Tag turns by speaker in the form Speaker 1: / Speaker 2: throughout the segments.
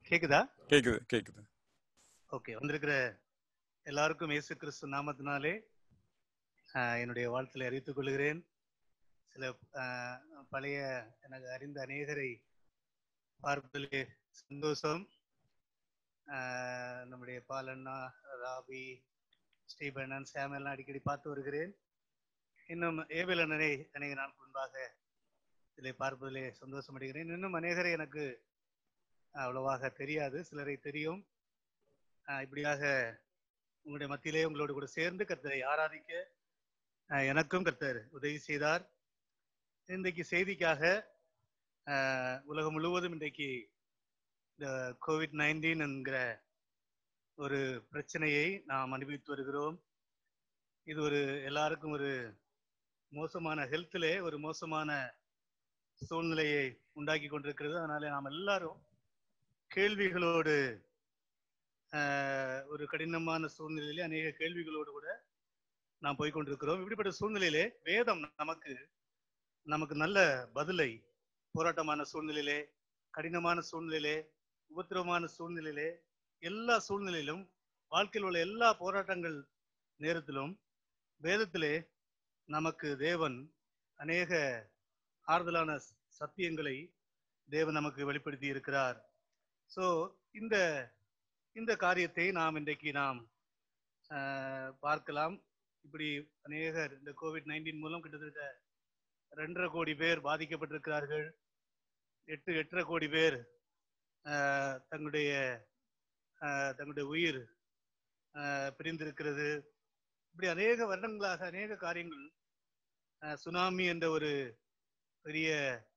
Speaker 1: கேக்குதா
Speaker 2: கேக்குது கேக்குது
Speaker 1: ஓகே வந்திருக்கிற எல்லாருக்கும் இயேசு கிறிஸ்து நாமத்தினாலே ஆஹ், என்னுடைய வாழ்த்துல அறிவித்துக் கொள்கிறேன் சில ஆஹ், பழைய எனக்கு அறிந்த அநேகரை பார்ப்பதிலே சந்தோஷம் ஆஹ், நம்முடைய பாலண்ணா ராபி ஸ்டீபன் சாமெல்லாம் அடிக்கடி பார்த்து வருகிறேன் இன்னும் ஏபிள் அண்ணனை அநேக நாள் முன்பாக இதில் பார்ப்பதிலே சந்தோஷம் அடைகிறேன் இன்னும் அநேகரை எனக்கு அவ்வளவாக தெரியாது சிலரை தெரியும் ஆஹ் இப்படியாக உங்களுடைய மத்தியிலே உங்களோடு கூட சேர்ந்து கர்த்தரை ஆராதிக்க ஆஹ் எனக்கும் கர்த்தர் உதவி செய்தார் இன்றைக்கு செய்திக்காக ஆஹ் உலகம் முழுவதும் இன்றைக்கு இந்த கோவிட் நைன்டீன் என்கிற ஒரு பிரச்சனையை நாம் அனுபவித்து வருகிறோம் இது ஒரு எல்லாருக்கும் ஒரு மோசமான ஹெல்த்திலே ஒரு மோசமான சூழ்நிலையை உண்டாக்கி கொண்டிருக்கிறது அதனால நாம் எல்லாரும் கேள்விகளோடு ஆஹ், ஒரு கடினமான சூழ்நிலையிலே அநேக கேள்விகளோடு கூட நாம் போய் கொண்டிருக்கிறோம் இப்படிப்பட்ட சூழ்நிலையிலே வேதம் நமக்கு நமக்கு நல்ல பதிலை போராட்டமான சூழ்நிலையிலே கடினமான சூழ்நிலையிலே உபத்திரவமான சூழ்நிலையிலே எல்லா சூழ்நிலையிலும் வாழ்க்கையில் உள்ள எல்லா போராட்டங்கள் நேரத்திலும் வேதத்திலே நமக்கு தேவன் அநேக ஆறுதலான சத்தியங்களை தேவன் நமக்கு வெளிப்படுத்தி இருக்கிறார் ஸோ இந்த இந்த காரியத்தை நாம் இன்றைக்கு நாம் ஆஹ், பார்க்கலாம் இப்படி அநேகர் இந்த கோவிட் நைன்டீன் மூலம் கிட்டத்தட்ட ரெண்டரை கோடி பேர் பாதிக்கப்பட்டிருக்கிறார்கள் எட்டு எட்டரை கோடி பேர் ஆஹ், தங்களுடைய ஆஹ், தங்களுடைய உயிர் ஆஹ், பிரிந்திருக்கிறது இப்படி அநேக வருடங்களாக அநேக காரியங்கள் ஆஹ், சுனாமி என்ற ஒரு பெரிய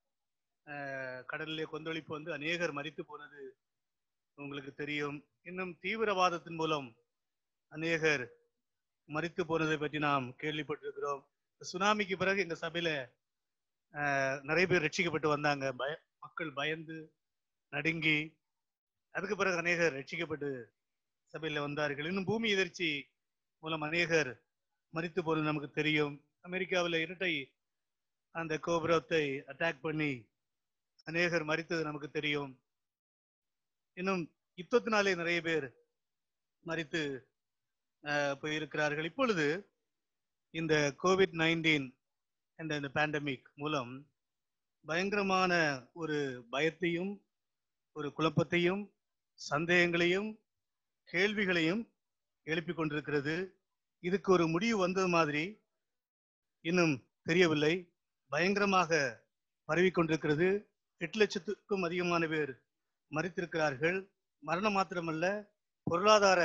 Speaker 1: ஆஹ், கடலிலே கொந்தளிப்பு வந்து அநேகர் மரித்து போனது உங்களுக்கு தெரியும் இன்னும் தீவிரவாதத்தின் மூலம் அநேகர் மரித்து போனதை பற்றி நாம் கேள்விப்பட்டிருக்கிறோம் சுனாமிக்கு பிறகு எங்க சபையில ஆஹ், நிறைய பேர் ரட்சிக்கப்பட்டு வந்தாங்க பய மக்கள் பயந்து நடுங்கி அதுக்கு பிறகு அநேகர் ரட்சிக்கப்பட்டு சபையில வந்தார்கள் இன்னும் பூமி எதிர்ச்சி மூலம் அநேகர் மரித்து போனது நமக்கு தெரியும் அமெரிக்காவில் இரட்டை அந்த கோபுரத்தை அட்டாக் பண்ணி அநேகர் மரித்தது நமக்கு தெரியும் இன்னும் யுத்தத்தினாலே நிறைய பேர் மரித்து அஹ், போயிருக்கிறார்கள் இப்பொழுது இந்த கோவிட் நைன்டீன் என்ற இந்த பேண்டமிக் மூலம் பயங்கரமான ஒரு பயத்தையும் ஒரு குழப்பத்தையும் சந்தேகங்களையும் கேள்விகளையும் எழுப்பிக் கொண்டிருக்கிறது இதுக்கு ஒரு முடிவு வந்தது மாதிரி இன்னும் தெரியவில்லை பயங்கரமாக பரவி கொண்டிருக்கிறது எட்டு லட்சத்துக்கும் அதிகமான பேர் மறித்திருக்கிறார்கள் மரணம் மாத்திரமல்ல பொருளாதார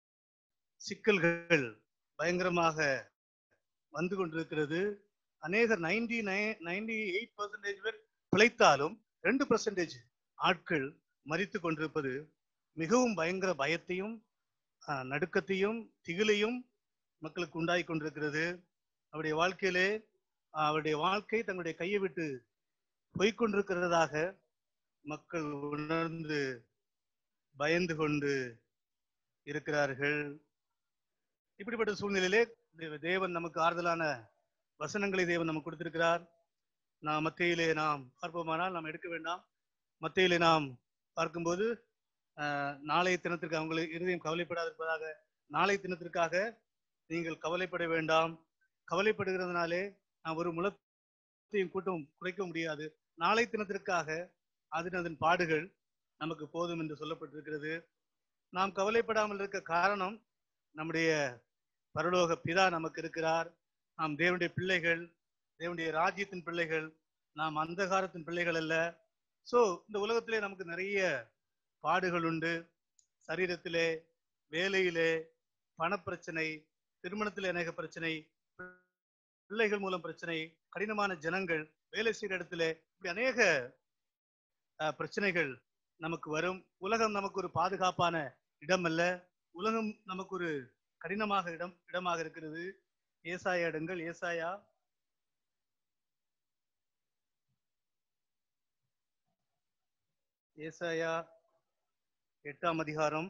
Speaker 1: சிக்கல்கள் பயங்கரமாக வந்து கொண்டிருக்கிறது அநேகர் நைன்டி நைன்டி எயிட் பர்சன்டேஜ் பேர் பிழைத்தாலும் ரெண்டு பர்சன்டேஜ் ஆட்கள் மறித்து கொண்டிருப்பது மிகவும் பயங்கர பயத்தையும் ஆஹ், நடுக்கத்தையும் திகிலையும் மக்களுக்கு உண்டாகி கொண்டிருக்கிறது அவருடைய வாழ்க்கையிலே ஆஹ், அவருடைய வாழ்க்கை தங்களுடைய கையை விட்டு போய்க்கொண்டிருக்கிறதாக மக்கள் உணர்ந்து பயந்து கொண்டு இருக்கிறார்கள் இப்படிப்பட்ட சூழ்நிலையிலே தே- தேவன் நமக்கு ஆறுதலான வசனங்களை தேவன் நமக்கு கொடுத்திருக்கிறார் நாம் மத்தியிலே நாம் பார்ப்போமானால் நாம் எடுக்க வேண்டாம் மத்தியிலே நாம் பார்க்கும்போது ஆஹ், நாளைய தினத்திற்கு அவங்களுக்கு இருதயம் கவலைப்படாதிருப்பதாக நாளைய தினத்திற்காக நீங்கள் கவலைப்பட வேண்டாம் கவலைப்படுகிறதுனாலே நாம் ஒரு முளத்தையும் கூட்டம் குறைக்க முடியாது நாளை தினத்திற்காக அதன் அதன் பாடுகள் நமக்கு போதும் என்று சொல்லப்பட்டிருக்கிறது நாம் கவலைப்படாமல் இருக்க காரணம் நம்முடைய பரலோக பிதா நமக்கு இருக்கிறார் நாம் தேவனுடைய பிள்ளைகள் தேவனுடைய ராஜ்யத்தின் பிள்ளைகள் நாம் அந்தகாரத்தின் பிள்ளைகள் அல்ல சோ இந்த உலகத்திலே நமக்கு நிறைய பாடுகள் உண்டு சரீரத்திலே வேலையிலே பணப்பிரச்சனை திருமணத்தில் அநேக பிரச்சனை பிள்ளைகள் மூலம் பிரச்சனை கடினமான ஜனங்கள் வேலை செய்கிற இடத்துல இப்படி அநேக அஹ், பிரச்சனைகள் நமக்கு வரும் உலகம் நமக்கு ஒரு பாதுகாப்பான இடம் அல்ல உலகம் நமக்கு ஒரு கடினமாக இடம் இடமாக இருக்கிறது ஏசாயா இடங்கள் ஏசாயா ஏசாயா எட்டாம் அதிகாரம்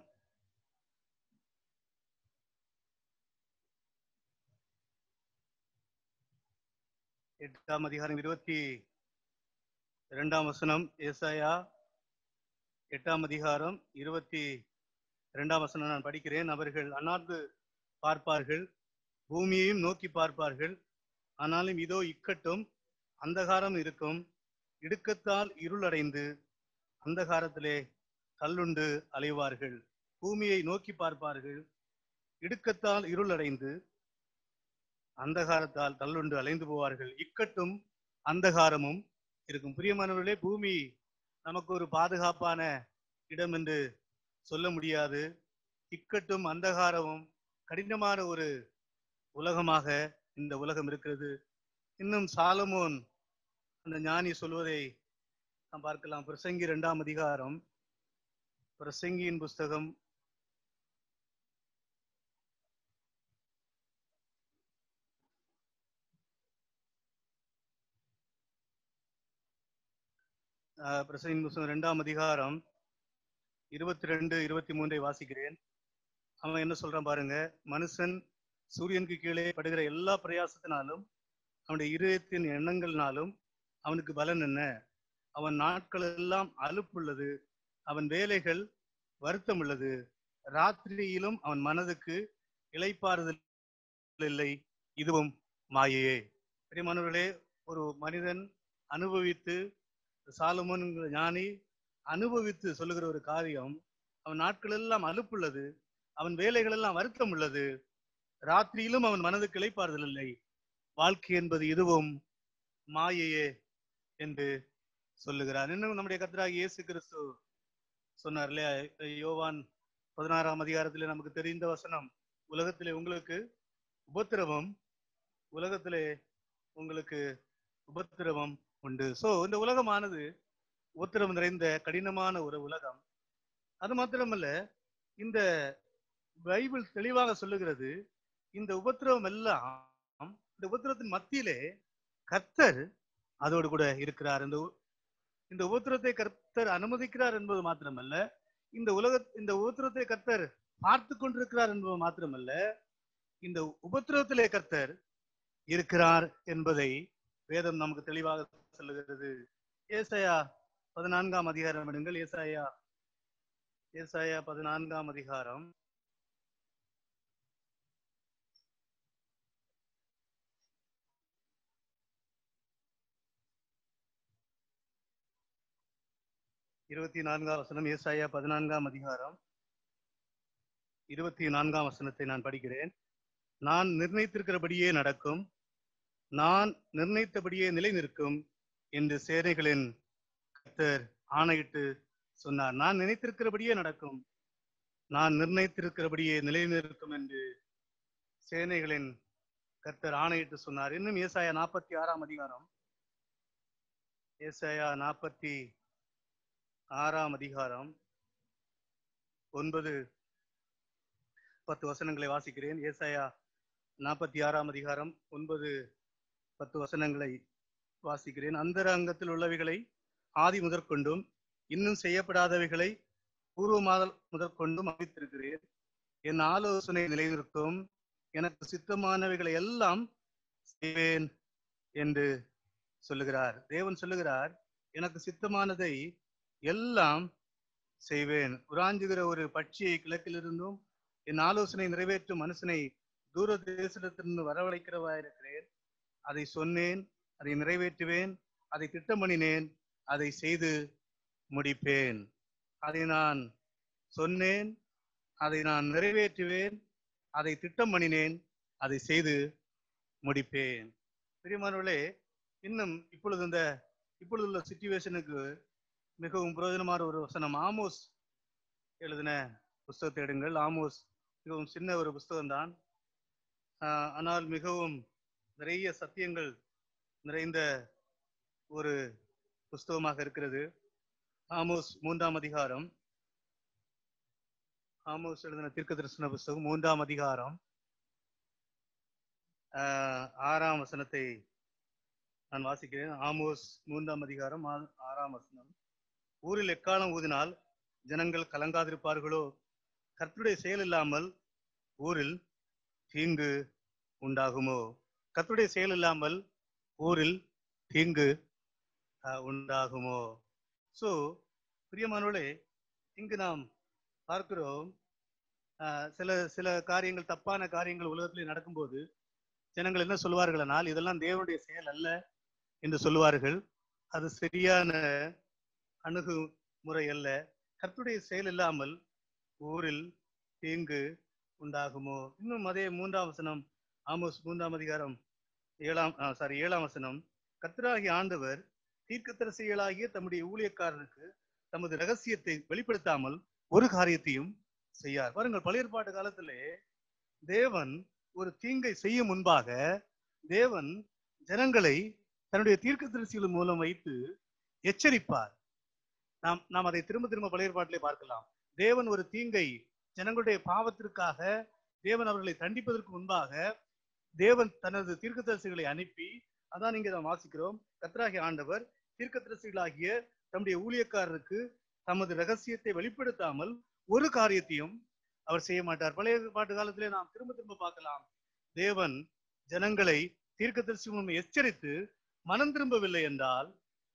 Speaker 1: எட்டாம் அதிகாரம் இருபத்தி இரண்டாம் வசனம் ஏசாயா எட்டாம் அதிகாரம் இருபத்தி இரண்டாம் வசனம் நான் படிக்கிறேன் அவர்கள் அண்ணாந்து பார்ப்பார்கள் பூமியையும் நோக்கி பார்ப்பார்கள் ஆனாலும் இதோ இக்கட்டும் அந்தகாரம் இருக்கும் இடுக்கத்தால் இருளடைந்து அந்தகாரத்திலே கல்லுண்டு அலைவார்கள் பூமியை நோக்கி பார்ப்பார்கள் இடுக்கத்தால் இருளடைந்து அந்தகாரத்தால் தள்ளுண்டு அலைந்து போவார்கள் இக்கட்டும் அந்தகாரமும் இருக்கும் பிரியமானவர்களே பூமி நமக்கு ஒரு பாதுகாப்பான இடம் என்று சொல்ல முடியாது இக்கட்டும் அந்தகாரமும் கடினமான ஒரு உலகமாக இந்த உலகம் இருக்கிறது இன்னும் சாலமோன் அந்த ஞானி சொல்வதை நாம் பார்க்கலாம் பிரசங்கி இரண்டாம் அதிகாரம் பிரசங்கியின் புஸ்தகம் ஆஹ் பிரசங்கின் புஸ்தகம் இரண்டாம் அதிகாரம் இருபத்தி ரெண்டு இருபத்தி மூன்றை வாசிக்கிறேன் அவன் என்ன சொல்றான் பாருங்க மனுஷன் சூரியனுக்கு கீழே படுகிற எல்லா பிரயாசத்தினாலும் அவனுடைய இருதயத்தின் எண்ணங்கள்னாலும் அவனுக்கு பலன் என்ன அவன் நாட்கள் எல்லாம் அலுப்புள்ளது அவன் வேலைகள் வருத்தம் உள்ளது ராத்திரியிலும் அவன் மனதுக்கு இளைப்பாறுதல் இல்லை இதுவும் மாயையே பிரியமானவர்களே ஒரு மனிதன் அனுபவித்து சாலமோன் ஞானி அனுபவித்து சொல்லுகிற ஒரு காரியம் அவன் நாட்கள் எல்லாம் அலுப்புள்ளது அவன் வேலைகள் எல்லாம் வருத்தம் உள்ளது ராத்திரியிலும் அவன் மனதுக்கு இளைப்பாறுதல் இல்லை வாழ்க்கை என்பது இதுவும் மாயையே என்று சொல்லுகிறார் இன்னும் நம்முடைய கர்த்தராகிய இயேசு கிறிஸ்து சொன்னார் இல்லையா யோவான் பதினாறாம் அதிகாரத்திலே நமக்கு தெரிந்த வசனம் உலகத்திலே உங்களுக்கு உபத்திரவம் உலகத்திலே உங்களுக்கு உபத்திரவம் உண்டு சோ இந்த உலகமானது உபத்திரவம் நிறைந்த கடினமான ஒரு உலகம் அது மாத்திரமல்ல இந்த பைபிள் தெளிவாக சொல்லுகிறது இந்த உபத்திரவம் எல்லாம் இந்த உபத்திரவத்தின் மத்தியிலே கர்த்தர் அதோடு கூட இருக்கிறார் இந்த உ- இந்த உபத்திரத்தை கர்த்தர் அனுமதிக்கிறார் என்பது மாத்திரமல்ல இந்த உலக இந்த உபத்திரத்தை கர்த்தர் பார்த்து கொண்டிருக்கிறார் என்பது மாத்திரமல்ல இந்த உபத்திரவத்திலே கர்த்தர் இருக்கிறார் என்பதை வேதம் நமக்கு தெளிவாக சொல்லுகிறது ஏசாயா பதினான்காம் அதிகாரம் எடுங்கள் ஏசாயா ஏசாயா பதினான்காம் அதிகாரம் இருபத்தி நான்காம் வசனம் ஏசாயா பதினான்காம் அதிகாரம் இருபத்தி நான்காம் வசனத்தை நான் படிக்கிறேன் நான் நிர்ணயித்திருக்கிறபடியே நடக்கும் நான் நிர்ணயித்தபடியே நிலை நிற்கும் என்று சேனைகளின் கர்த்தர் ஆணையிட்டு சொன்னார் நான் நினைத்திருக்கிறபடியே நடக்கும் நான் நிர்ணயித்திருக்கிறபடியே நிலை நிற்கும் என்று சேனைகளின் கர்த்தர் ஆணையிட்டு சொன்னார் இன்னும் ஏசாயா நாற்பத்தி ஆறாம் அதிகாரம் ஏசாயா நாற்பத்தி ஆறாம் அதிகாரம் ஒன்பது பத்து வசனங்களை வாசிக்கிறேன் ஏசாயா நாற்பத்தி ஆறாம் அதிகாரம் ஒன்பது பத்து வசனங்களை வாசிக்கிறேன் அந்தரங்கத்தில் உள்ளவைகளை ஆதி முதற்கொண்டும் இன்னும் செய்யப்படாதவைகளை பூர்வமாதல் முதற்கொண்டும் அறிவித்திருக்கிறேன் என் ஆலோசனை நிலைநிற்கும் எனக்கு சித்தமானவைகளை எல்லாம் செய்வேன் என்று சொல்லுகிறார் தேவன் சொல்லுகிறார் எனக்கு சித்தமானதை எல்லாம் செய்வேன் உராஞ்சுகிற ஒரு பட்சியை கிழக்கிலிருந்தும் என் ஆலோசனை நிறைவேற்றும் மனுஷனை தூர தேசத்திலிருந்து வரவழைக்கிறவாயிருக்கிறேன் அதை சொன்னேன் அதை நிறைவேற்றுவேன் அதை திட்டம் பண்ணினேன் அதை செய்து முடிப்பேன் அதை நான் சொன்னேன் அதை நான் நிறைவேற்றுவேன் அதை திட்டம் பண்ணினேன் அதை செய்து முடிப்பேன் பிரியமானவர்களே இன்னும் இப்பொழுது இந்த இப்பொழுது உள்ள சுச்சுவேஷனுக்கு மிகவும் பிரயோஜனமான ஒரு வசனம் ஆமோஸ் எழுதின புஸ்தகத்தை எடுங்கள் ஆமோஸ் மிகவும் சின்ன ஒரு புஸ்தகம்தான் ஆஹ் ஆனால் மிகவும் நிறைய சத்தியங்கள் நிறைந்த ஒரு புஸ்தகமாக இருக்கிறது ஆமோஸ் மூன்றாம் அதிகாரம் ஆமோஸ் எழுதின தீர்க்க தரிசன புஸ்தகம் மூன்றாம் அதிகாரம் ஆஹ் ஆறாம் வசனத்தை நான் வாசிக்கிறேன் ஆமோஸ் மூன்றாம் அதிகாரம் ஆ- ஆறாம் வசனம் ஊரில் எக்காலம் ஊதினால் ஜனங்கள் கலங்காதிருப்பார்களோ கர்த்தருடைய செயல் இல்லாமல் ஊரில் தீங்கு உண்டாகுமோ கர்த்தருடைய செயல் இல்லாமல் ஊரில் தீங்கு அஹ், உண்டாகுமோ சோ பிரியமானவர்களே இங்கு நாம் பார்க்கிறோம் ஆஹ், சில சில காரியங்கள் தப்பான காரியங்கள் உலகத்திலே நடக்கும்போது ஜனங்கள் என்ன சொல்வார்களானால் இதெல்லாம் தேவனுடைய செயல் அல்ல என்று சொல்லுவார்கள் அது சரியான அணுகுமுறை அல்ல கர்த்தருடைய செயல் இல்லாமல் ஊரில் தீங்கு உண்டாகுமோ இன்னும் அதே மூன்றாம் வசனம் ஆமோஸ் மூன்றாம் அதிகாரம் ஏழாம் சாரி ஏழாம் வசனம் கர்த்தராகிய ஆண்டவர் தீர்க்கதரிசிகளாகிய தம்முடைய ஊழியக்காரனுக்கு தமது ரகசியத்தை வெளிப்படுத்தாமல் ஒரு காரியத்தையும் செய்யார் பாருங்கள் பழைய ஏற்பாட்டு காலத்திலே தேவன் ஒரு தீங்கை செய்யும் முன்பாக தேவன் ஜனங்களை தன்னுடைய தீர்க்கதரிசிகள் மூலம் வைத்து எச்சரிப்பார் நாம் நாம் அதை திரும்ப திரும்ப பழைய ஏற்பாட்டிலே பார்க்கலாம் தேவன் ஒரு தீங்கை ஜனங்களுடைய பாவத்திற்காக தேவன் அவர்களை தண்டிப்பதற்கு முன்பாக தேவன் தனது தீர்க்கதரிசிகளை அனுப்பி அதான் இங்கே நாம் வாசிக்கிறோம் கத்ராகிய ஆண்டவர் தீர்க்கதரிசிகளாகிய தம்முடைய ஊழியக்காரருக்கு தமது ரகசியத்தை வெளிப்படுத்தாமல் ஒரு காரியத்தையும் அவர் செய்ய மாட்டார் பழைய பாட்டு காலத்திலே நாம் திரும்ப திரும்ப பார்க்கலாம் தேவன் ஜனங்களை தீர்க்கதரிசி மூலம் எச்சரித்து மனம் திரும்பவில்லை என்றால்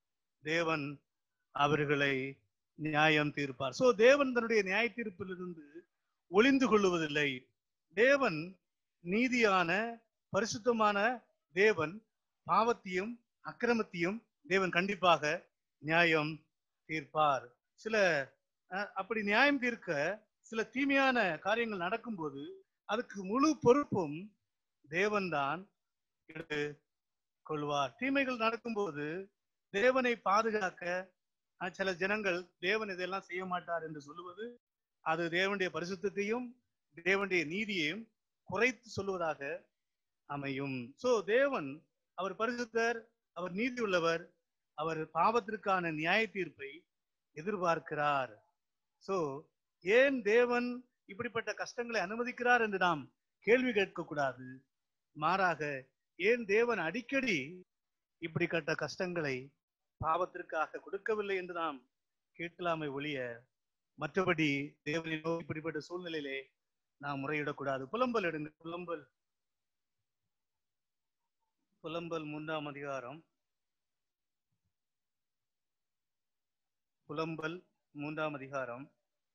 Speaker 1: தேவன் அவர்களை நியாயம் தீர்ப்பார் சோ தேவன் தன்னுடைய நியாய தீர்ப்பிலிருந்து ஒளிந்து கொள்ளுவதில்லை தேவன் நீதியான பரிசுத்தமான தேவன் பாவத்தையும் அக்கிரமத்தையும் தேவன் கண்டிப்பாக நியாயம் தீர்ப்பார் சில அஹ், அப்படி நியாயம் தீர்க்க சில தீமையான காரியங்கள் நடக்கும்போது அதுக்கு முழு பொறுப்பும் தேவன்தான் எடுத்து கொள்வார் தீமைகள் நடக்கும்போது தேவனை பாதுகாக்க அஹ், சில ஜனங்கள் தேவன் இதெல்லாம் செய்ய மாட்டார் என்று சொல்லுவது அது தேவனுடைய பரிசுத்தத்தையும் தேவனுடைய நீதியையும் குறைத்து சொல்லுவதாக அமையும் சோ தேவன் அவர் பரிசுத்தர் அவர் நீதி உள்ளவர் அவர் பாவத்திற்கான நியாய தீர்ப்பை எதிர்பார்க்கிறார் சோ ஏன் தேவன் இப்படிப்பட்ட கஷ்டங்களை அனுமதிக்கிறார் என்று நாம் கேள்வி கேட்கக்கூடாது மாறாக ஏன் தேவன் அடிக்கடி இப்படிப்பட்ட கஷ்டங்களை பாவத்திற்காக கொடுக்கவில்லை என்று நாம் கேட்கலாமே ஒழிய மற்றபடி தேவனை நோக்கி இப்படிப்பட்ட சூழ்நிலையிலே நாம் முறையிடக்கூடாது புலம்பல் எடுங்க புலம்பல் புலம்பல் மூன்றாம் அதிகாரம் புலம்பல் மூன்றாம் அதிகாரம்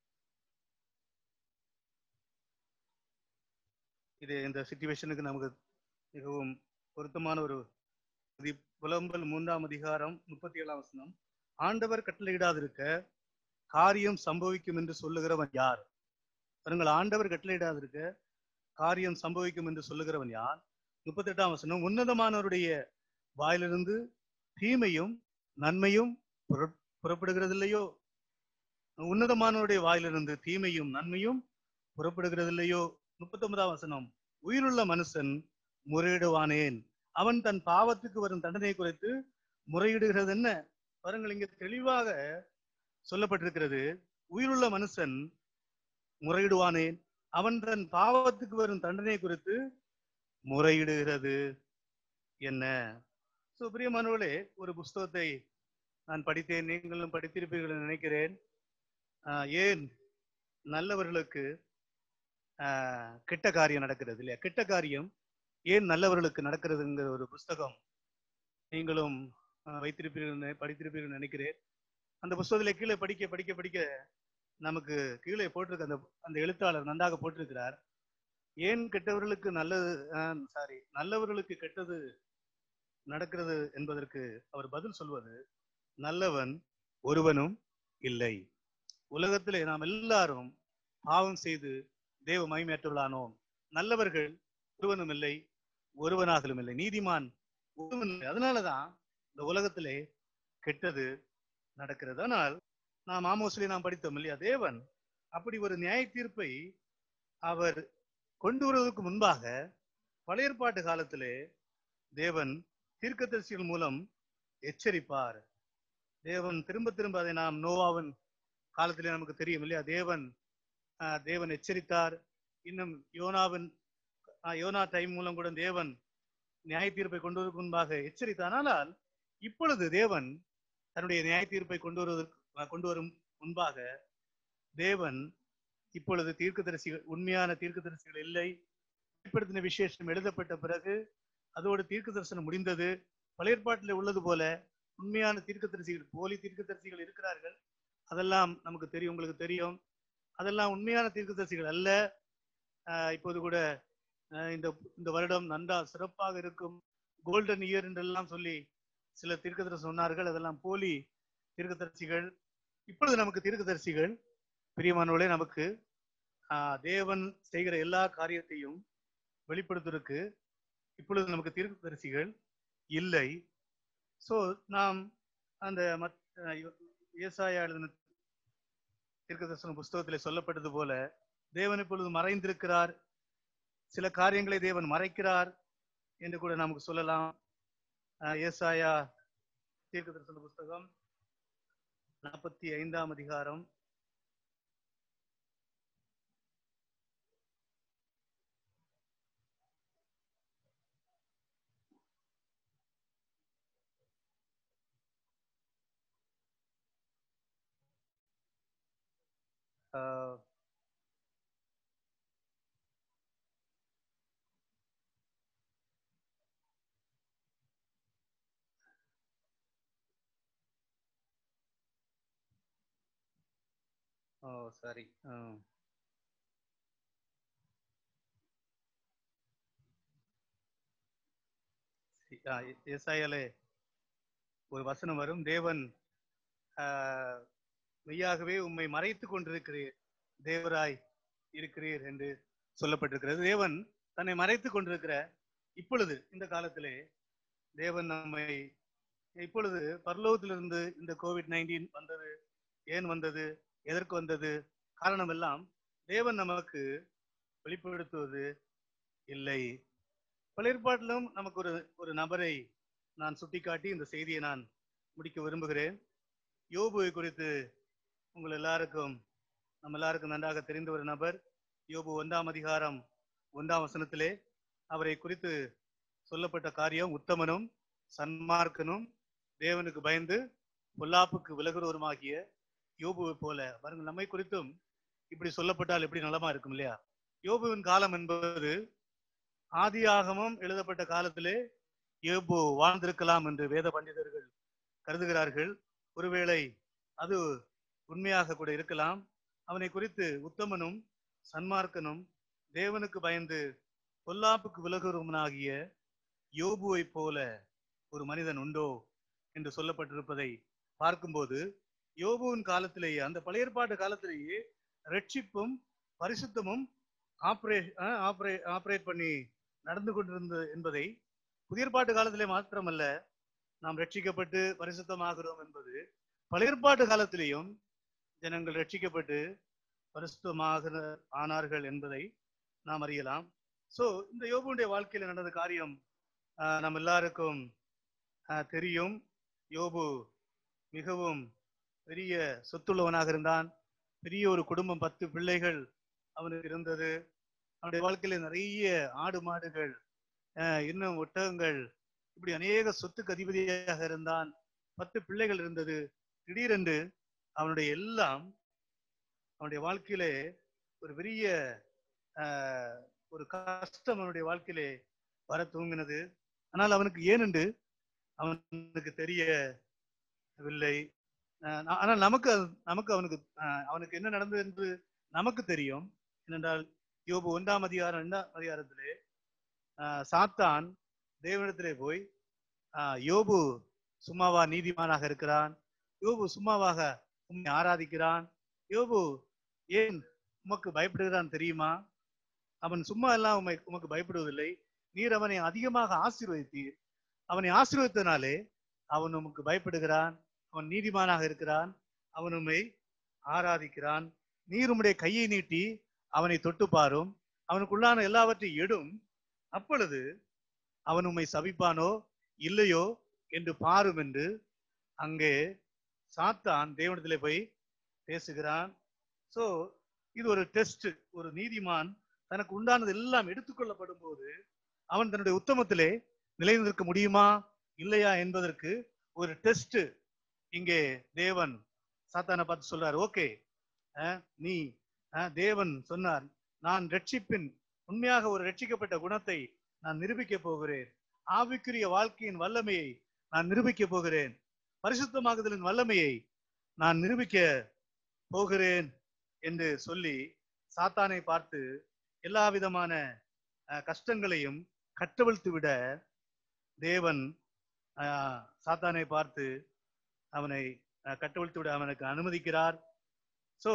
Speaker 1: இது இந்த சிச்சுவேஷனுக்கு நமக்கு மிகவும் பொருத்தமான ஒரு இது புலம்பல் மூன்றாம் அதிகாரம் முப்பத்தி ஏழாம் வசனம் ஆண்டவர் கட்டளையிடாதிருக்க காரியம் சம்பவிக்கும் என்று சொல்லுகிறவன் யார் பாருங்கள் ஆண்டவர் கட்டளையிடாதிருக்க காரியம் சம்பவிக்கும் என்று சொல்லுகிறவன் யார் முப்பத்தி எட்டாம் வசனம் உன்னதமானவருடைய வாயிலிருந்து தீமையும் நன்மையும் புற- புறப்படுகிறதில்லையோ உன்னதமானவருடைய வாயிலிருந்து தீமையும் நன்மையும் புறப்படுகிறதில்லையோ முப்பத்தி ஒன்பதாம் வசனம் உயிருள்ள மனுஷன் முறையிடுவானேன் அவன் தன் பாவத்துக்கு வரும் தண்டனை குறித்து முறையிடுகிறது என்ன பாருங்கள் இங்க தெளிவாக சொல்லப்பட்டிருக்கிறது உயிருள்ள மனுஷன் முறையிடுவானேன் அவன் தன் பாவத்துக்கு வரும் தண்டனை குறித்து முறையிடுகிறது என்ன சோ பிரியமானவர்களே ஒரு புஸ்தகத்தை நான் படித்தேன் நீங்களும் படித்திருப்பீர்கள் என்று நினைக்கிறேன் ஆஹ் ஏன் நல்லவர்களுக்கு ஆஹ் கெட்ட காரியம் நடக்கிறது இல்லையா கெட்ட காரியம் ஏன் நல்லவர்களுக்கு நடக்கிறதுங்கிற ஒரு புஸ்தகம் நீங்களும் ஆஹ் வைத்திருப்பீர்கள் நினை- படித்திருப்பீர்கள் என்று நினைக்கிறேன் அந்த புஸ்தகத்துல கீழே படிக்க படிக்க படிக்க நமக்கு கீழே போட்டிருக்க அந்த அந்த எழுத்தாளர் நன்றாக போட்டிருக்கிறார் ஏன் கெட்டவர்களுக்கு நல்லது சாரி நல்லவர்களுக்கு கெட்டது நடக்கிறது என்பதற்கு அவர் பதில் சொல்வது நல்லவன் ஒருவனும் இல்லை உலகத்திலே நாம் எல்லாரும் பாவம் செய்து தேவ மகிமையற்றவர்களானோம் நல்லவர்கள் ஒருவனும் இல்லை ஒருவனாகலும் இல்லை நீதிமான் ஒருவன் இல்லை அதனாலதான் இந்த உலகத்திலே கெட்டது நடக்கிறது ஆனால் நாம் ஆமோஸ்லி நாம் படித்தோம் இல்லையா தேவன் அப்படி ஒரு நியாய தீர்ப்பை அவர் கொண்டு வருவதற்கு முன்பாக பழைய ஏற்பாட்டு காலத்திலே தேவன் தீர்க்கதரிசிகள் மூலம் எச்சரிப்பார் தேவன் திரும்ப திரும்ப அதை நாம் நோவாவின் காலத்திலே நமக்கு தெரியும் இல்லையா தேவன் ஆஹ், தேவன் எச்சரித்தார் இன்னும் யோனாவின் ஆஹ், யோனா டைம் மூலம் கூட தேவன் நியாய தீர்ப்பை கொண்டு வருவதற்கு முன்பாக எச்சரித்தார் ஆனால் இப்பொழுது தேவன் தன்னுடைய நியாய தீர்ப்பை கொண்டு வருவதற்கு ஆஹ், கொண்டு வரும் முன்பாக தேவன் இப்பொழுது தீர்க்கதரிசிகள் உண்மையான தீர்க்கதரிசிகள் இல்லை வெளிப்படுத்தின விசேஷம் எழுதப்பட்ட பிறகு அதோடு தீர்க்க தரிசனம் முடிந்தது பழைய ஏற்பாட்டில் உள்ளது போல உண்மையான தீர்க்கதரிசிகள் போலி தீர்க்கதரிசிகள் இருக்கிறார்கள் அதெல்லாம் நமக்கு தெரியும் உங்களுக்கு தெரியும் அதெல்லாம் உண்மையான தீர்க்கதரிசிகள் அல்ல ஆஹ் இப்போது கூட ஆஹ் இந்த இந்த வருடம் நன்றா சிறப்பாக இருக்கும் கோல்டன் இயர் என்றெல்லாம் சொல்லி சில தீர்க்கதரிசி சொன்னார்கள் அதெல்லாம் போலி தீர்க்கதரிசிகள் இப்பொழுது நமக்கு தீர்க்கதரிசிகள் பிரியமானவர்களே நமக்கு ஆஹ் தேவன் செய்கிற எல்லா காரியத்தையும் வெளிப்படுத்துவதற்கு இப்பொழுது நமக்கு தீர்க்கதரிசிகள் இல்லை சோ நாம் அந்த மத் ஏசாயா எழுதின தீர்க்கதரிசன புஸ்தகத்திலே சொல்லப்பட்டது போல தேவன் இப்பொழுது மறைந்திருக்கிறார் சில காரியங்களை தேவன் மறைக்கிறார் என்று கூட நமக்கு சொல்லலாம் ஆஹ் ஏசாயா தீர்க்கதரிசன புஸ்தகம் நாற்பத்தி ஐந்தாம் அதிகாரம் ஆஹ் ஓ சாரி ஏசாயாலே ஒரு வசனம் வரும் தேவன் ஆஹ், மெய்யாகவே உம்மை மறைத்துக் கொண்டிருக்கிறீர் தேவராய் இருக்கிறீர் என்று சொல்லப்பட்டிருக்கிறது தேவன் தன்னை மறைத்துக் கொண்டிருக்கிற இப்பொழுது இந்த காலத்திலே தேவன் நம்மை இப்பொழுது பரலோகத்திலிருந்து இந்த கோவிட் நைன்டீன் வந்தது ஏன் வந்தது எதற்கு வந்தது காரணம் எல்லாம் தேவன் நமக்கு வெளிப்படுத்துவது இல்லை பல ஏற்பாட்டிலும் நமக்கு ஒரு ஒரு நபரை நான் சுட்டிக்காட்டி இந்த செய்தியை நான் முடிக்க விரும்புகிறேன் யோபுவை குறித்து உங்கள் எல்லாருக்கும் நம்ம எல்லாருக்கும் நன்றாக தெரிந்த ஒரு நபர் யோபு ஒன்றாம் அதிகாரம் ஒன்றாம் வசனத்திலே அவரை குறித்து சொல்லப்பட்ட காரியம் உத்தமனும் சன்மார்க்கனும் தேவனுக்கு பயந்து பொல்லாப்புக்கு விலகுறவருமாகிய யோபுவை போல பாருங்க நம்மை குறித்தும் இப்படி சொல்லப்பட்டால் எப்படி நலமா இருக்கும் இல்லையா யோபுவின் காலம் என்பது ஆதியாகமம் எழுதப்பட்ட காலத்திலே யோபு வாழ்ந்திருக்கலாம் என்று வேத பண்டிதர்கள் கருதுகிறார்கள் ஒருவேளை அது உண்மையாக கூட இருக்கலாம் அவனை குறித்து உத்தமனும் சன்மார்க்கனும் தேவனுக்கு பயந்து பொல்லாப்புக்கு விலகுறவனாகிய யோபுவை போல ஒரு மனிதன் உண்டோ என்று சொல்லப்பட்டிருப்பதை பார்க்கும்போது யோபுவின் காலத்திலேயே அந்த பழைய ஏற்பாட்டு காலத்திலேயே ரட்சிப்பும் பரிசுத்தமும் ஆப்ரே ஆப்ரே ஆப்ரேட் பண்ணி நடந்து கொண்டிருந்தது என்பதை புதிய ஏற்பாட்டு காலத்திலே மாத்திரமல்ல நாம் ரட்சிக்கப்பட்டு பரிசுத்தமாகிறோம் என்பது பழைய ஏற்பாட்டு காலத்திலேயும் ஜனங்கள் ரட்சிக்கப்பட்டு பரிசுத்தமாக ஆனார்கள் என்பதை நாம் அறியலாம் சோ இந்த யோபுடைய வாழ்க்கையில நடந்த காரியம் ஆஹ், நம்ம எல்லாருக்கும் ஆஹ், தெரியும் யோபு மிகவும் பெரிய சொத்துள்ளவனாக இருந்தான் பெரிய ஒரு குடும்பம் பத்து பிள்ளைகள் அவனுக்கு இருந்தது அவனுடைய வாழ்க்கையில நிறைய ஆடு மாடுகள் ஆஹ், இன்னும் ஒட்டகங்கள் இப்படி அநேக சொத்துக்கு அதிபதியாக இருந்தான் பத்து பிள்ளைகள் இருந்தது திடீரென்று அவனுடைய எல்லாம் அவனுடைய வாழ்க்கையிலே ஒரு பெரிய ஆஹ், ஒரு கஷ்டம் அவனுடைய வாழ்க்கையிலே வர தூங்கினது ஆனால் அவனுக்கு ஏனென்று அவனுக்கு தெரியவில்லை ஆஹ் நா- ஆனால் நமக்கு அது- நமக்கு அவனுக்கு ஆஹ் அவனுக்கு என்ன நடந்தது என்று நமக்கு தெரியும் ஏனென்றால் யோபு ஒன்றாம் அதிகாரம் இரண்டாம் அதிகாரத்திலே ஆஹ் சாத்தான் தேவனிடத்திலே போய் ஆஹ் யோபு சும்மாவா நீதிமானாக இருக்கிறான் யோபு சும்மாவாக உண்மை ஆராதிக்கிறான் யோபு ஏன் உமக்கு பயப்படுகிறான் தெரியுமா அவன் சும்மா எல்லாம் உமை உமக்கு பயப்படுவதில்லை நீர் அவனை அதிகமாக ஆசீர்வதித்தீர் அவனை ஆசீர்வதித்தனாலே அவன் உமக்கு பயப்படுகிறான் அவன் நீதிமானாக இருக்கிறான் அவன் உம்மை ஆராதிக்கிறான் நீர் உம்முடைய கையை நீட்டி அவனை தொட்டு பாரும் அவனுக்குள்ளான எல்லாவற்றையும் எடும் அப்பொழுது அவன் உம்மை சபிப்பானோ இல்லையோ என்று பாரும் என்று அங்கே சாத்தான் தேவனிடத்திலே போய் பேசுகிறான் சோ இது ஒரு டெஸ்ட் ஒரு நீதிமான் தனக்கு உண்டானது எல்லாம் எடுத்துக்கொள்ளப்படும் போது அவன் தன்னுடைய உத்தமத்திலே நிலைநிற்க முடியுமா இல்லையா என்பதற்கு ஒரு டெஸ்ட் இங்கே தேவன் சாத்தானை பார்த்து சொல்றார் ஓகே நீ அஹ், தேவன் சொன்னார் நான் ரட்சிப்பின் உண்மையாக ஒரு ரட்சிக்கப்பட்ட குணத்தை நான் நிரூபிக்க போகிறேன் ஆவிக்குரிய வாழ்க்கையின் வல்லமையை நான் நிரூபிக்க போகிறேன் பரிசுத்தமாகுதலின் வல்லமையை நான் நிரூபிக்க போகிறேன் என்று சொல்லி சாத்தானை பார்த்து எல்லா விதமான அஹ், கஷ்டங்களையும் கட்டவிழ்த்து விட தேவன் அஹ், சாத்தானை பார்த்து அவனை அஹ், கட்டவிழ்த்து விட அவனுக்கு அனுமதிக்கிறார் சோ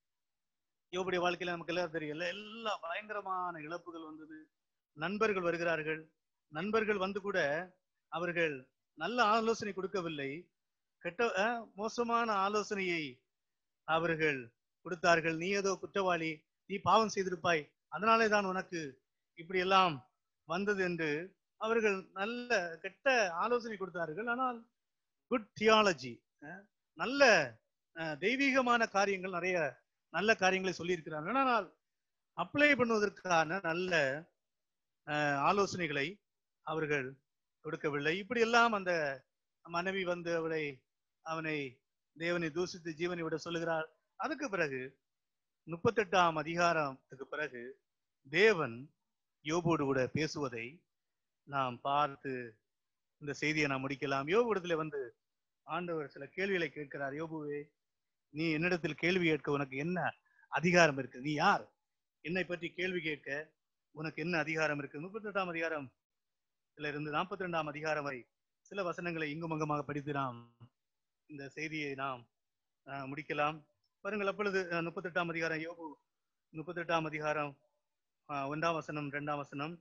Speaker 1: யோபுடைய வாழ்க்கையில நமக்கு எல்லாரும் தெரியும் எல்லா- எல்லா பயங்கரமான இழப்புகள் வந்தது நண்பர்கள் வருகிறார்கள் நண்பர்கள் வந்து கூட அவர்கள் நல்ல ஆலோசனை கொடுக்கவில்லை கெட்ட அஹ், மோசமான ஆலோசனையை அவர்கள் கொடுத்தார்கள் நீ ஏதோ குற்றவாளி நீ பாவம் செய்திருப்பாய் அதனாலே தான் உனக்கு இப்படி எல்லாம் வந்தது என்று அவர்கள் நல்ல கெட்ட ஆலோசனை கொடுத்தார்கள் ஆனால் குட் தியாலஜி நல்ல அஹ், தெய்வீகமான காரியங்கள் நிறைய நல்ல காரியங்களை சொல்லியிருக்கிறார்கள் ஆனால் அப்ளை பண்ணுவதற்கான நல்ல அஹ், ஆலோசனைகளை அவர்கள் கொடுக்கவில்லை இப்படி எல்லாம் அந்த மனைவி வந்து அவளை அவனை தேவனை தூசித்து ஜீவனை விட சொல்லுகிறார் அதுக்கு பிறகு முப்பத்தெட்டாம் அதிகாரத்துக்கு பிறகு தேவன் யோபோடு கூட பேசுவதை நாம் பார்த்து இந்த செய்தியை நாம் முடிக்கலாம் யோபுடத்துல வந்து ஆண்டவர் சில கேள்விகளை கேட்கிறார் யோபுவே நீ என்னிடத்தில் கேள்வி கேட்க உனக்கு என்ன அதிகாரம் இருக்கு நீ யார் என்னை பற்றி கேள்வி கேட்க உனக்கு என்ன அதிகாரம் இருக்கு முப்பத்தெட்டாம் அதிகாரம் இதுல இருந்து நாற்பத்தி ரெண்டாம் அதிகாரம் வரை சில வசனங்களை இங்கும் அங்குமாக படித்து நாம் இந்த செய்தியை நாம் அஹ், முடிக்கலாம் பாருங்கள் அப்பொழுது அஹ், முப்பத்தெட்டாம் அதிகாரம் யோபு முப்பத்தெட்டாம் அதிகாரம் அஹ், ஒன்றாம் வசனம் இரண்டாம் வசனம்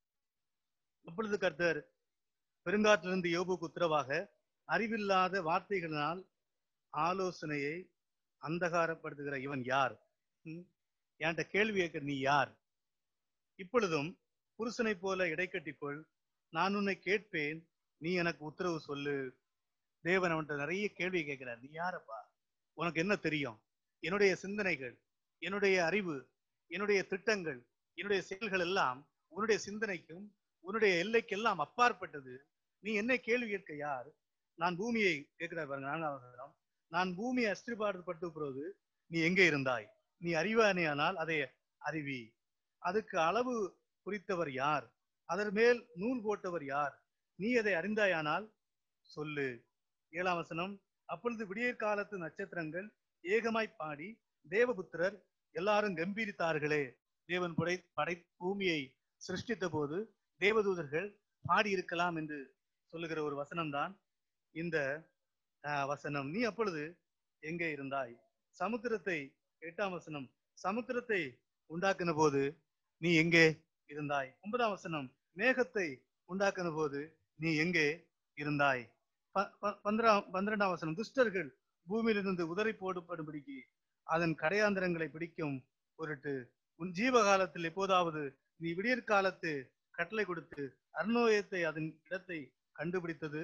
Speaker 1: அப்பொழுது கர்த்தர் பெருங்காற்றிலிருந்து யோபுக்கு உத்தரவாக அறிவில்லாத வார்த்தைகளினால் ஆலோசனையை அந்தகாரப்படுத்துகிற இவன் யார் ம்? என்கிட்ட கேள்வி கேட்க நீ யார் இப்பொழுதும் புருஷனைப் போல இடைக்கட்டிக்கொள் நான் உன்னை கேட்பேன் நீ எனக்கு உத்தரவு சொல்லு தேவன் அவன்கிட்ட நிறைய கேள்வி கேட்கிறார் நீ யாரப்பா உனக்கு என்ன தெரியும் என்னுடைய சிந்தனைகள் என்னுடைய அறிவு என்னுடைய திட்டங்கள் என்னுடைய செயல்கள் எல்லாம் உன்னுடைய சிந்தனைக்கும் உன்னுடைய எல்லைக்கெல்லாம் அப்பாற்பட்டது நீ என்ன கேள்வி கேட்க யார் நான் பூமியை கேட்கிறார் பாருங்க நான்காம் வசனம் நான் பூமியை அஸ்திரிபாடுபட்டு போது நீ எங்கே இருந்தாய் நீ அறிவானியானால் அதை அறிவி அதுக்கு அளவு குறித்தவர் யார் அதன் மேல் நூல் போட்டவர் யார் நீ அதை அறிந்தாயானால் சொல்லு ஏழாம் வசனம் அப்பொழுது விடியற் காலத்து நட்சத்திரங்கள் ஏகமாய் பாடி தேவபுத்திரர் எல்லாரும் கம்பீரித்தார்களே தேவன் படை படை பூமியை சிருஷ்டித்த போது தேவதூதர்கள் பாடியிருக்கலாம் என்று சொல்லுகிற ஒரு வசனம்தான் இந்த ஆஹ், வசனம் நீ அப்பொழுது எங்கே இருந்தாய் சமுத்திரத்தை எட்டாம் வசனம் சமுத்திரத்தை உண்டாக்கின போது நீ எங்கே இருந்தாய் ஒன்பதாம் வசனம் மேகத்தை உண்டாக்கின போது நீ எங்கே இருந்தாய் ப- ப- பந்திரா- பன்னிரெண்டாம் வசனம் துஷ்டர்கள் பூமியிலிருந்து உதறி போடப்படும்படிக்கு அதன் கடையாந்திரங்களை பிடிக்கும் பொருட்டு உன் ஜீவ காலத்தில் எப்போதாவது நீ விடியற் காலத்து கட்டளை கொடுத்து அர்ணோயத்தை அதன் இடத்தை கண்டுபிடித்தது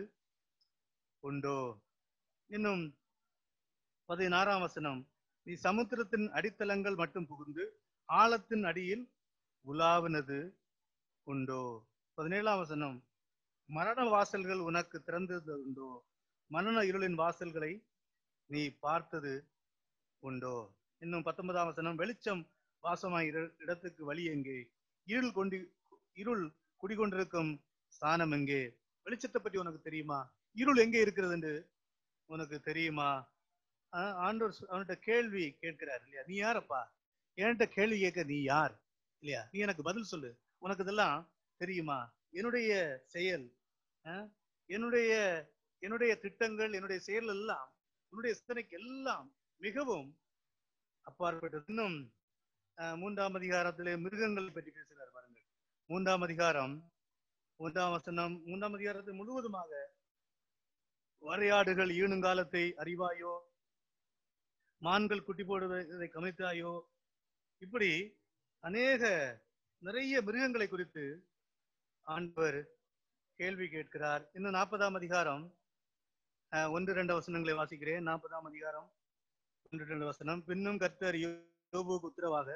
Speaker 1: உண்டோ இன்னும் பதினாறாம் வசனம் நீ சமுத்திரத்தின் அடித்தளங்கள் மட்டும் புகுந்து ஆழத்தின் அடியில் உலாவினது உண்டோ பதினேழாம் வசனம் மரண வாசல்கள் உனக்கு திறந்தது உண்டோ மரண இருளின் வாசல்களை நீ பார்த்தது உண்டோ இன்னும் பத்தொன்பதாம் வசனம் வெளிச்சம் வாசமாய் இரு- இடத்துக்கு வழி எங்கே இருள் கொண்டு இருள் குடிகொண்டிருக்கும் ஸ்தானம் எங்கே வெளிச்சத்தை பற்றி உனக்கு தெரியுமா இருள் எங்கே இருக்கிறது என்று உனக்கு தெரியுமா ஆஹ் ஆண்டவர் சொ- அவன்கிட்ட கேள்வி கேட்கிறார் இல்லையா நீ யாரப்பா என்கிட்ட கேள்வி கேட்க நீ யார் இல்லையா நீ எனக்கு பதில் சொல்லு உனக்கு இதெல்லாம் தெரியுமா என்னுடைய செயல் ஆஹ் என்னுடைய என்னுடைய திட்டங்கள் என்னுடைய செயல் எல்லாம் உன்னுடைய சிந்தனைக்கு எல்லாம் மிகவும் அப்பாற்பட்டது இன்னும் ஆஹ் மூன்றாம் அதிகாரத்திலே மிருகங்கள் பற்றி பேசுகிறார் பாருங்கள் மூன்றாம் அதிகாரம் மூன்றாம் வசனம் மூன்றாம் அதிகாரத்தை முழுவதுமாக வரையாடுகள் ஈணுங்காலத்தை அறிவாயோ மான்கள் குட்டி போடுவதை கவனித்தாயோ இப்படி அநேக நிறைய மிருகங்களை குறித்து ஆண்டவர் கேள்வி கேட்கிறார் இன்னும் நாற்பதாம் அதிகாரம் அஹ், ஒன்று ரெண்டு வசனங்களை வாசிக்கிறேன் நாற்பதாம் அதிகாரம் ஒன்று ரெண்டு வசனம் பின்னும் கர்த்தர் யோபுக்கு உத்தரவாக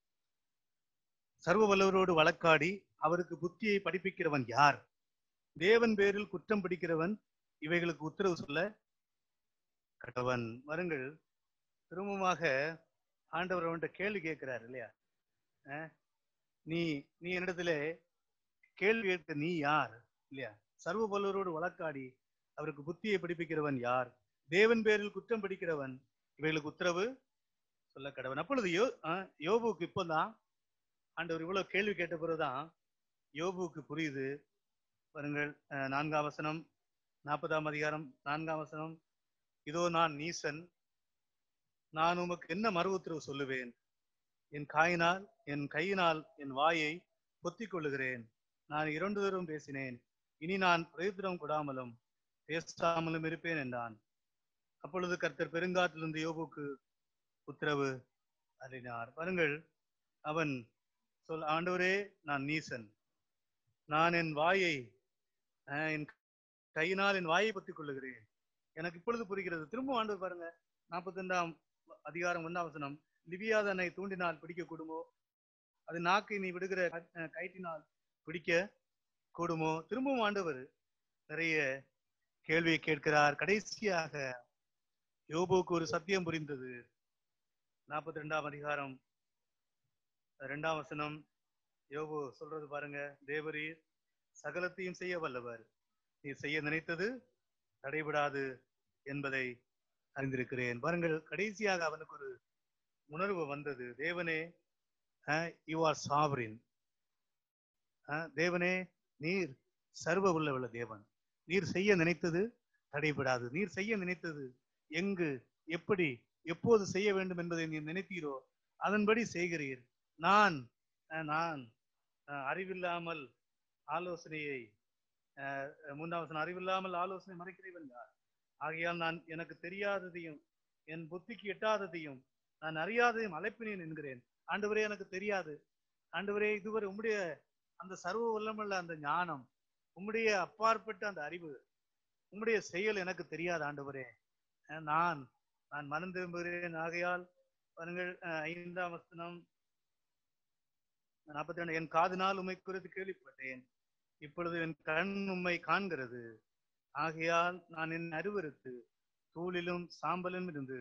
Speaker 1: சர்வ வல்லவரோடு வழக்காடி அவருக்கு புத்தியை படிப்பிக்கிறவன் யார் தேவன் பேரில் குற்றம் பிடிக்கிறவன் இவைகளுக்கு உத்தரவு சொல்ல கடவன் வருங்கள் திரும்பமாக ஆண்டவர் அவன்கிட்ட கேள்வி கேட்கிறார் இல்லையா அஹ், நீ நீ என்னிடத்துல கேள்வி கேட்க நீ யார் இல்லையா சர்வ வல்லவரோடு வழக்காடி அவருக்கு புத்தியை படிப்பிக்கிறவன் யார் தேவன் பேரில் குற்றம் பிடிக்கிறவன் இவைகளுக்கு உத்தரவு சொல்ல கடவன் அப்பொழுது யோ அஹ், யோபுக்கு இப்போதான் ஆண்டவர் இவ்வளவு கேள்வி கேட்ட பிறகுதான் யோபுக்கு புரியுது பாருங்கள் அஹ், நான்காம் வசனம் நாற்பதாம் அதிகாரம் நான்காம் வசனம் இதோ நான் நீசன் நான் உமக்கு என்ன மறு உத்தரவு சொல்லுவேன் என் காயினால் என் கையினால் என் வாயை பொத்திக் கொள்ளுகிறேன் நான் இரண்டு தூரம் பேசினேன் இனி நான் பிரயுத்தரம் கொடாமலும் பேசாமலும் இருப்பேன் என்றான் அப்பொழுது கர்த்தர் பெருங்காற்றிலிருந்து யோபுக்கு உத்தரவு அருளினார் பாருங்கள் அவன் சொல் ஆண்டவரே நான் நீசன் நான் என் வாயை அஹ், என் கையினால் என் வாயை பொத்திக் கொள்ளுகிறேன் எனக்கு இப்பொழுது புரிகிறது திரும்ப ஆண்டவர் பாருங்க நாற்பத்தி ரெண்டாம் அதிகாரம் ஒன்றாம் வசனம் லிபியா தன்னை தூண்டினால் பிடிக்க கூடுமோ அது நாக்கை நீ விடுகிற அஹ், கயிற்றினால் பிடிக்க கூடுமோ திரும்பவும் ஆண்டவர் நிறைய கேள்வியை கேட்கிறார் கடைசியாக யோபுவுக்கு ஒரு சத்தியம் புரிந்தது நாற்பத்தி ரெண்டாம் அதிகாரம் ரெண்டாம் வசனம் யோபு சொல்றது பாருங்க தேவரீர் சகலத்தையும் செய்ய வல்லவர் நீ செய்ய நினைத்தது தடைபடாது என்பதை அறிந்திருக்கிறேன் பாருங்கள் கடைசியாக அவனுக்கு ஒரு உணர்வு வந்தது தேவனே யூ ஆர் சாவரின் தேவனே நீர் சர்வ உள்ளவுள்ள தேவன் நீர் செய்ய நினைத்தது தடைபடாது நீர் செய்ய நினைத்தது எங்கு எப்படி எப்போது செய்ய வேண்டும் என்பதை நீர் நினைத்தீரோ அதன்படி செய்கிறீர் நான் அஹ், நான் அஹ், அறிவில்லாமல் ஆலோசனையை அஹ், மூன்றாம் வசனம் அறிவில்லாமல் ஆலோசனை மறைக்கிறவன் யார் ஆகையால் நான் எனக்கு தெரியாததையும் என் புத்திக்கு எட்டாததையும் நான் அறியாததையும் அழைப்பினேன் என்கிறேன் ஆண்டவரே எனக்கு தெரியாது ஆண்டவரே இதுவரை உம்முடைய அந்த சர்வ வல்லமுள்ள அந்த ஞானம் உம்முடைய அப்பாற்பட்ட அந்த அறிவு உம்முடைய செயல் எனக்கு தெரியாது ஆண்டவரே அஹ் நான் நான் மனம் திரும்புகிறேன் ஆகையால் பாருங்கள் அஹ் ஐந்தாம் வசனம் நாற்பத்தி ரெண்டு என் காதினால் உம்மை குறித்து கேள்விப்பட்டேன் இப்பொழுது என் கண் உம்மை காண்கிறது ஆகையால் நான் என் அருவருத்து தூளிலும் சாம்பலும் இருந்து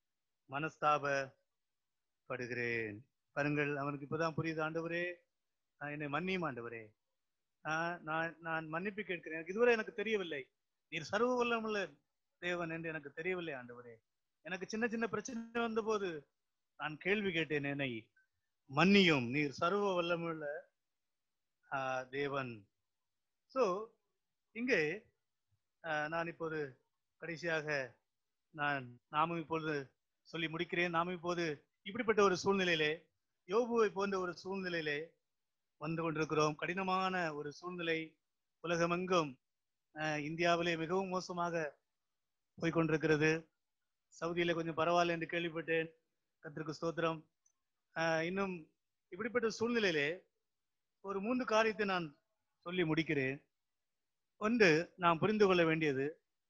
Speaker 1: மனஸ்தாபப்படுகிறேன் பாருங்கள் அவனுக்கு இப்பதான் புரியுது ஆண்டவரே நான் என்னை மன்னியும் ஆண்டவரே ஆஹ் நான் நான் மன்னிப்பு கேட்கிறேன் எனக்கு இதுவரை எனக்கு தெரியவில்லை நீர் சர்வ வல்லமுள்ள தேவன் என்று எனக்கு தெரியவில்லை ஆண்டவரே எனக்கு சின்ன சின்ன பிரச்சனை வந்தபோது நான் கேள்வி கேட்டேன் என்னை மன்னியும் நீர் சர்வ வல்லமுள்ள ஆஹ், தேவன் சோ இங்கே ஆஹ், நான் இப்போது கடைசியாக நான் நாமும் இப்பொழுது சொல்லி முடிக்கிறேன் நாமும் இப்போது இப்படிப்பட்ட ஒரு சூழ்நிலையிலே யோபுவை போன்ற ஒரு சூழ்நிலையிலே வந்து கொண்டிருக்கிறோம் கடினமான ஒரு சூழ்நிலை உலகமெங்கும் அஹ், இந்தியாவிலே மிகவும் மோசமாக போய் கொண்டிருக்கிறது சவுதியில கொஞ்சம் பரவாயில்ல என்று கேள்விப்பட்டேன் கத்திற்கு ஸ்தோத்திரம் அஹ், இன்னும் இப்படிப்பட்ட சூழ்நிலையிலே ஒரு மூன்று காரியத்தை நான் சொல்லி முடிக்கிறேன் ஒன்று நாம் புரிந்து கொள்ள வேண்டியது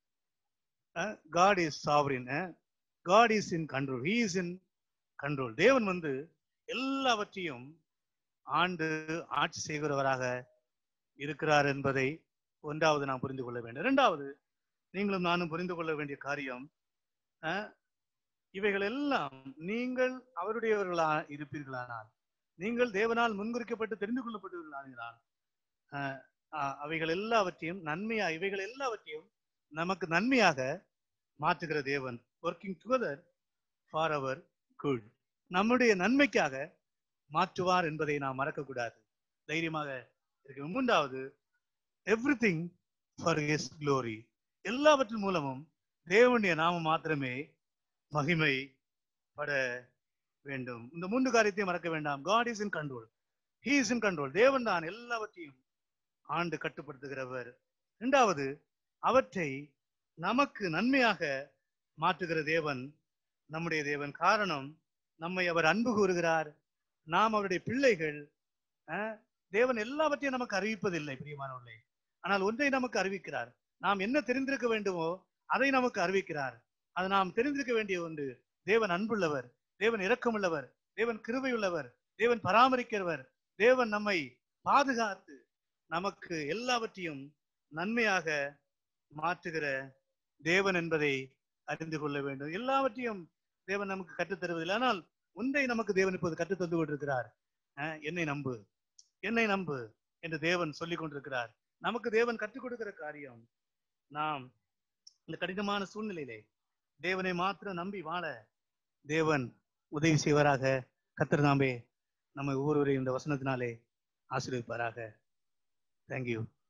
Speaker 1: God is sovereign God is in control he is in control தேவன் வந்து எல்லாவற்றையும் ஆண்டு ஆட்சி செய்கிறவராக இருக்கிறார் என்பதை ஒன்றாவது நாம் புரிந்து கொள்ள வேண்டும் இரண்டாவது நீங்களும் நானும் புரிந்து கொள்ள வேண்டிய காரியம் அஹ், இவைகள் எல்லாம் நீங்கள் அவருடையவர்களா இருப்பீர்களானால் நீங்கள் தேவனால் முன்குறிக்கப்பட்டு தெரிந்து கொள்ளப்பட்டவர்களானால் அஹ், அஹ், அவைகள் எல்லாவற்றையும் நன்மையா இவைகள் எல்லாவற்றையும் நமக்கு நன்மையாக மாற்றுகிற தேவன் working together for our good நம்முடைய நன்மைக்காக மாற்றுவார் என்பதை நாம் மறக்கக்கூடாது தைரியமாக இருக்க மூன்றாவது everything for his glory எல்லாவற்றின் மூலமும் தேவனுடைய நாமம் மாத்திரமே மகிமை பட வேண்டும் இந்த மூன்று காரியத்தையும் மறக்க வேண்டாம் God is in control he is in control தேவன் தான் எல்லாவற்றையும் ஆண்டு கட்டுப்படுத்துகிறவர் இரண்டாவது அவற்றை நமக்கு நன்மையாக மாற்றுகிற தேவன் நம்முடைய தேவன் காரணம் நம்மை அவர் அன்பு கூறுகிறார் நாம் அவருடைய பிள்ளைகள் அஹ், தேவன் எல்லாவற்றையும் நமக்கு அறிவிப்பதில்லை பிரியமானவர்களே ஆனால் ஒன்றை நமக்கு அறிவிக்கிறார் நாம் என்ன தெரிந்திருக்க வேண்டுமோ அதை நமக்கு அறிவிக்கிறார் அது நாம் தெரிந்திருக்க வேண்டிய ஒன்று தேவன் அன்புள்ளவர் தேவன் இரக்கமுள்ளவர் தேவன் கிருபையுள்ளவர் தேவன் பராமரிக்கிறவர் தேவன் நம்மை பாதுகாத்து நமக்கு எல்லாவற்றையும் நன்மையாக மாற்றுகிற தேவன் என்பதை அறிந்து கொள்ள வேண்டும் எல்லாவற்றையும் தேவன் நமக்கு கற்றுத் தருவதில்லை ஆனால் ஒன்றை நமக்கு தேவன் இப்போது கற்றுத் தந்து கொண்டிருக்கிறார் அஹ், என்னை நம்பு என்னை நம்பு என்று தேவன் சொல்லிக் கொண்டிருக்கிறார் நமக்கு தேவன் கற்றுக் கொடுக்கிற காரியம் நாம் இந்த கடினமான சூழ்நிலையிலே தேவனை மாத்திரம் நம்பி வாழ தேவன் உதவி செய்வராக கத்தர் நாமே நம்மை ஒவ்வொருவரையும் இந்த வசனத்தினாலே ஆசீர்வதிப்பாராக தேங்க்யூ